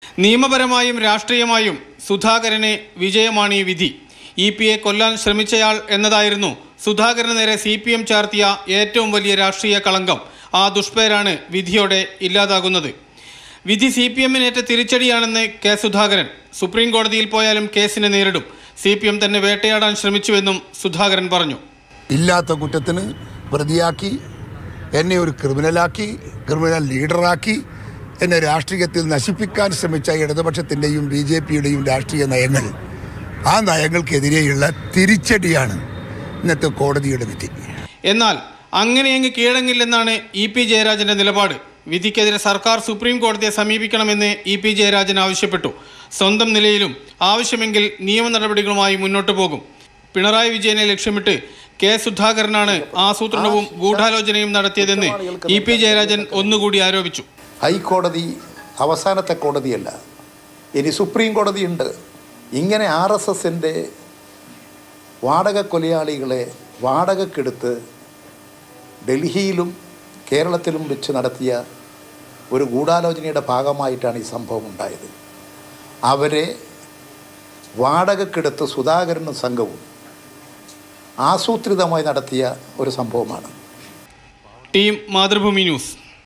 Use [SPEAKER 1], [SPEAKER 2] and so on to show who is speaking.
[SPEAKER 1] നിയമപരമായും രാഷ്ട്രീയമായും സുധാകരന് വിജയമാണ് ഈ വിധി ഇ പി എ കൊല്ലാൻ ശ്രമിച്ചയാൾ എന്നതായിരുന്നു സുധാകരന് നേരെ സി പി എം ചാർത്തിയ ഏറ്റവും വലിയ രാഷ്ട്രീയ കളങ്കം ആ ദുഷ്പേരാണ് വിധിയോടെ ഇല്ലാതാകുന്നത് വിധി സി പി എമ്മിനേറ്റ തിരിച്ചടിയാണെന്ന് കെ സുധാകരൻ സുപ്രീം കോടതിയിൽ പോയാലും കേസിനെ നേരിടും സി പി എം തന്നെ വേട്ടയാടാൻ ശ്രമിച്ചുവെന്നും സുധാകരൻ പറഞ്ഞു
[SPEAKER 2] ഇല്ലാത്ത കുറ്റത്തിന് പ്രതിയാക്കി എന്നെ ഒരു ക്രിമിനലാക്കി ക്രിമിനൽ ലീഡറാക്കി എന്നെ രാഷ്ട്രീയത്തിൽ നശിപ്പിക്കാൻ ശ്രമിച്ച ഇടതുപക്ഷത്തിൻ്റെയും ബി ജെ പിയുടെയും രാഷ്ട്രീയ നയങ്ങൾ ആ നയങ്ങൾക്കെതിരെയുള്ള തിരിച്ചടിയാണ് ഇന്നത്തെ കോടതിയുടെ വിധി
[SPEAKER 1] എന്നാൽ അങ്ങനെയങ്ങ് കീഴടങ്ങില്ലെന്നാണ് ഇ പി ജയരാജന്റെ നിലപാട് വിധിക്കെതിരെ സർക്കാർ സുപ്രീം കോടതിയെ സമീപിക്കണമെന്ന് ഇ പി ജയരാജൻ ആവശ്യപ്പെട്ടു സ്വന്തം നിലയിലും ആവശ്യമെങ്കിൽ നിയമ നടപടികളുമായി മുന്നോട്ടു പോകും പിണറായി വിജയനെ ലക്ഷ്യമിട്ട് കെ സുധാകരനാണ് ആസൂത്രണവും ഗൂഢാലോചനയും നടത്തിയതെന്ന് ഇ പി ജയരാജൻ ഒന്നുകൂടി ആരോപിച്ചു
[SPEAKER 3] ഹൈക്കോടതി അവസാനത്തെ കോടതിയല്ല ഇനി സുപ്രീം കോടതിയുണ്ട് ഇങ്ങനെ ആർ എസ് എസിൻ്റെ വാടക കൊലയാളികളെ വാടകക്കെടുത്ത് ഡൽഹിയിലും കേരളത്തിലും വെച്ച് നടത്തിയ ഒരു ഗൂഢാലോചനയുടെ ഭാഗമായിട്ടാണ് ഈ സംഭവം ഉണ്ടായത് അവരെ വാടകക്കെടുത്ത് സുധാകരനും സംഘവും ആസൂത്രിതമായി നടത്തിയ ഒരു സംഭവമാണ്
[SPEAKER 1] ടീം മാതൃഭൂമി ന്യൂസ്